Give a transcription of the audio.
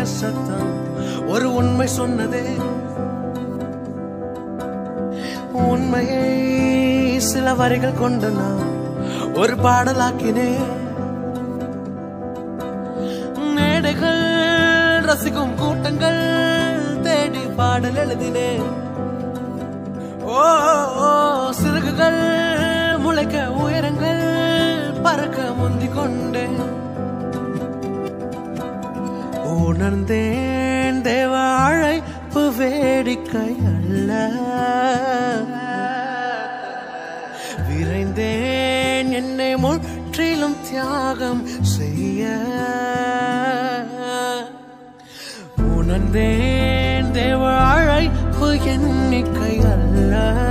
சத்தம் ஒரு உண்மை சொன்னதே உண்மையை சில வரிகள் கொண்டு நான் ஒரு பாடலாக்கினேன் மேடைகள் ரசிக்கும் கூட்டங்கள் தேடி பாடல் எழுதினேன் ஓ ஓ, சிறகுகள் முளைக்க உயரங்கள் பறக்க முந்திக் கொண்டேன் உணர்ந்தேன் தேவ அழைப்பு வேடிக்கை அல்ல விரைந்தேன் என்னை முற்றிலும் தியாகம் செய்ய உணர்ந்தேன் தேவ அழைப்பு எண்ணிக்கை அல்ல